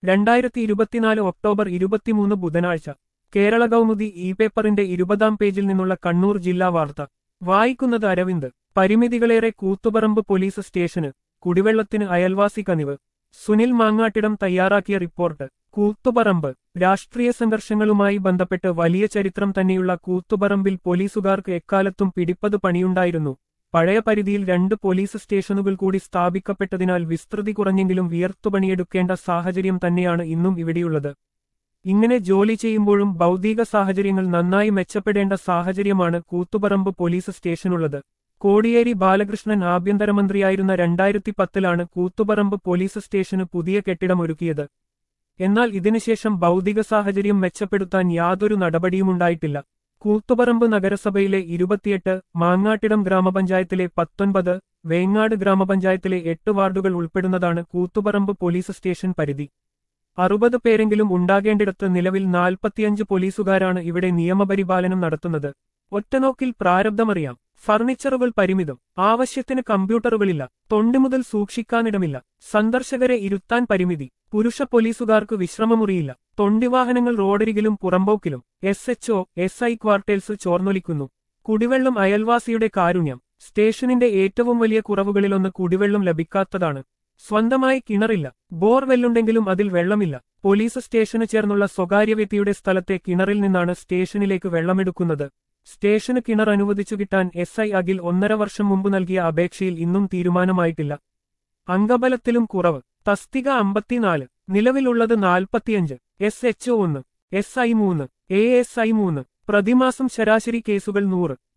രണ്ടായിരത്തി ഇരുപത്തിനാല് ഒക്ടോബർ ഇരുപത്തിമൂന്ന് ബുധനാഴ്ച കേരള കൗമുദി ഇ പേപ്പറിന്റെ ഇരുപതാം പേജിൽ നിന്നുള്ള കണ്ണൂർ ജില്ലാ വാർത്ത വായിക്കുന്നത് അരവിന്ദ് പരിമിതികളേറെ കൂത്തുപറമ്പ് പോലീസ് സ്റ്റേഷന് കുടിവെള്ളത്തിന് അയൽവാസി കനിവ് സുനിൽ മാങ്ങാട്ടിടം തയ്യാറാക്കിയ റിപ്പോർട്ട് കൂത്തുപറമ്പ് രാഷ്ട്രീയ സംഘർഷങ്ങളുമായി ബന്ധപ്പെട്ട് വലിയ ചരിത്രം തന്നെയുള്ള കൂത്തുപറമ്പിൽ പോലീസുകാർക്ക് എക്കാലത്തും പിടിപ്പത് പണിയുണ്ടായിരുന്നു പഴയ പരിധിയിൽ രണ്ട് പോലീസ് സ്റ്റേഷനുകൾ കൂടി സ്ഥാപിക്കപ്പെട്ടതിനാൽ വിസ്തൃതി കുറഞ്ഞെങ്കിലും വിയർത്തുപണിയെടുക്കേണ്ട സാഹചര്യം തന്നെയാണ് ഇന്നും ഇവിടെയുള്ളത് ഇങ്ങനെ ജോലി ചെയ്യുമ്പോഴും ഭൗതിക സാഹചര്യങ്ങൾ നന്നായി മെച്ചപ്പെടേണ്ട സാഹചര്യമാണ് കൂത്തുപറമ്പ് പോലീസ് സ്റ്റേഷനുള്ളത് കോടിയേരി ബാലകൃഷ്ണൻ ആഭ്യന്തരമന്ത്രിയായിരുന്ന രണ്ടായിരത്തി പത്തിലാണ് കൂത്തുപറമ്പ് പോലീസ് സ്റ്റേഷന് പുതിയ കെട്ടിടം ഒരുക്കിയത് എന്നാൽ ഇതിനുശേഷം ഭൗതിക സാഹചര്യം മെച്ചപ്പെടുത്താൻ യാതൊരു നടപടിയുമുണ്ടായിട്ടില്ല കൂത്തുപറമ്പ് നഗരസഭയിലെ ഇരുപത്തിയെട്ട് മാങ്ങാട്ടിടം ഗ്രാമപഞ്ചായത്തിലെ പത്തൊൻപത് വേങ്ങാട് ഗ്രാമപഞ്ചായത്തിലെ എട്ട് വാർഡുകൾ ഉൾപ്പെടുന്നതാണ് കൂത്തുപറമ്പ് പോലീസ് സ്റ്റേഷൻ പരിധി അറുപത് പേരെങ്കിലും ഉണ്ടാകേണ്ടിടത്ത് നിലവിൽ നാൽപ്പത്തിയഞ്ച് പോലീസുകാരാണ് ഇവിടെ നിയമപരിപാലനം നടത്തുന്നത് ഒറ്റനോക്കിൽ പ്രാരബ്ധമറിയാം ഫർണിച്ചറുകൾ പരിമിതം ആവശ്യത്തിന് കമ്പ്യൂട്ടറുകളില്ല തൊണ്ടിമുതൽ സൂക്ഷിക്കാനിടമില്ല സന്ദർശകരെ ഇരുത്താൻ പരിമിതി പുരുഷ പോലീസുകാർക്ക് വിശ്രമമുറിയില്ല തൊണ്ടിവാഹനങ്ങൾ റോഡരികിലും പുറമ്പോക്കിലും S H O S I quarters ചോർന്നൊലിക്കുന്നു കുടിവെള്ളം അയൽവാസിയുടെ കാരുണ്യം സ്റ്റേഷനിന്റെ ഏറ്റവും വലിയ കുറവുകളിലൊന്ന് കുടിവെള്ളം ലഭിക്കാത്തതാണ് സ്വന്തമായി കിണറില്ല ബോർവെല്ലുണ്ടെങ്കിലും അതിൽ വെള്ളമില്ല പോലീസ് സ്റ്റേഷന് ചേർന്നുള്ള സ്വകാര്യ വ്യക്തിയുടെ സ്ഥലത്തെ കിണറിൽ നിന്നാണ് സ്റ്റേഷനിലേക്ക് വെള്ളമെടുക്കുന്നത് സ്റ്റേഷന് കിണർ അനുവദിച്ചു കിട്ടാൻ എസ് ഐ അഖിൽ ഒന്നര വർഷം മുമ്പ് നൽകിയ അപേക്ഷയിൽ ഇന്നും തീരുമാനമായിട്ടില്ല അംഗബലത്തിലും കുറവ് തസ്തിക അമ്പത്തിനാല് നിലവിലുള്ളത് നാൽപ്പത്തിയഞ്ച് എസ് എച്ച് ഒന്ന് എസ് ഐ മൂന്ന് എ എസ് ഐ മൂന്ന് പ്രതിമാസം ശരാശരി കേസുകൾ നൂറ്